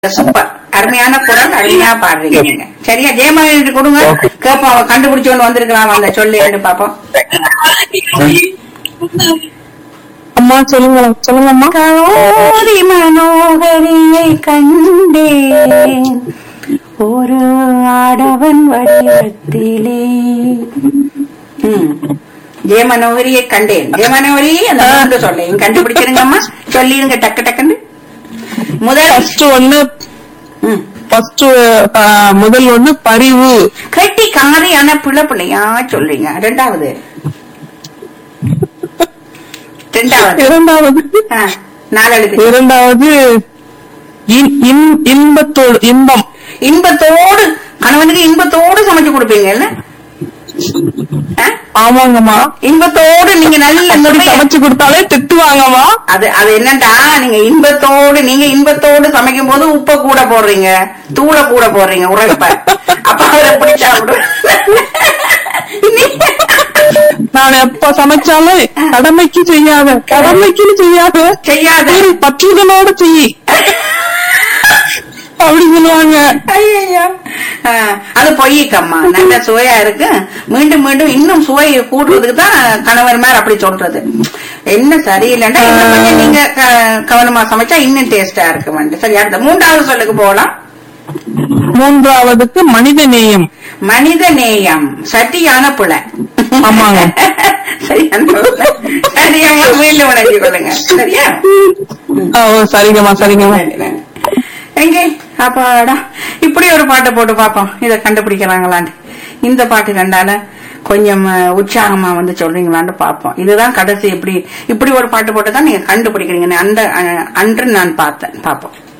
Super அருமையான குரல் அருமையா பாடுறீங்க நீங்க சரியா ஜெயமணி கொடுங்க கேப்போம் அவன் கண்டுபிடிச்சு கொண்டு வந்திருக்கலாம் அந்த சொல்லு பாப்போம் அம்மா சொல்லுங்க சொல்லுங்கம்மா கௌரி மனோகரியை கண்டேன் ஒரு ஆடவன் வடிவத்திலே ம். ஜெயமனோகரியை கண்டேன் ஜெயமனோகரி அந்த மூன்று சொல்லேன் கண்டுபிடிச்சிருங்கம்மா சொல்லிருங்க டக்கு டக்குன்னு முதல் ஃபர்ஸ்ட் ஒண்ணு ம். ஃபர்ஸ்ட் முதல் ஒண்ணு பரிவு கட்டி காரியான பிள்ளை பிள்ளையா சொல்றீங்க ரெண்டாவது ரெண்டாவது இரண்டாவது ஆ, நாலெழுத்து இரண்டாவது இன்- இன்- இன்பத்தோடு இன்பம் இன்பத்தோடு கணவனுக்கு இன்பத்தோடு சமைச்சு கொடுப்பீங்கல்ல ஆ? ஆமாங்கம்மா இன்பத்தோடு நீங்க நல்ல அப்படி சுவையா- சமைச்சு கொடுத்தாலே திட்டுவாங்கம்மா அது அது என்னடா நீங்க இன்பத்தோடு நீங்க இன்பத்தோடு சமைக்கும் போது உப்ப கூட போடுறீங்க தூள கூட போடுறீங்க உரப்ப அப்ப அவர் எப்படி சாப்பிடுற நான் எப்ப சமைச்சாலும் கடமைக்கு செய்யாத கடமைக்குன்னு செய்யாத செய்யாத. ஒரு பற்றுதலோட செய் அப்படி சொல்லுவாங்க ஐயையோ. ஆ, அது பொய்யக்கம்மா நல்ல சுவையா இருக்கு மீண்டும் மீண்டும் இன்னும் சுவையை கூட்டுறதுக்கு தான் கணவர் மேல அப்படி சொல்றது என்ன சரியில்லைன்னா இன்னும் கொஞ்சம் நீங்க க- கவனமா சமைச்சா இன்னும் டேஸ்டா இருக்கு வந்து சரி அடுத்த மூன்றாவது சொல்லுக்கு போகலாம் மூன்றாவதுக்கு மனித நேயம் மனித நேயம் சட்டியான புல ஆமாங்க. சரியான புல. சரியாங்க மீண்டும் விளங்கி கொள்ளுங்க சரியா ஆ, ஓ, சரிங்கம்மா சரிங்கம்மா நன்றி, நன்றி. எங்க அப்பாடா இப்படி ஒரு பாட்டை போட்டு பாப்போம் இத கண்டுபிடிக்கிறாங்களான்னு இந்த பாட்டு கண்டால கொஞ்சம் அஹ், உற்சாகமா வந்து சொல்றீங்களான்னு பாப்போம் இதுதான் கடைசி இப்படி இப்படி ஒரு பாட்டு போட்டு தான் நீங்க கண்டுபிடிக்கிறீங்க அந்த அஹ், அன்று நான் பார்த்தேன் பாப்போம்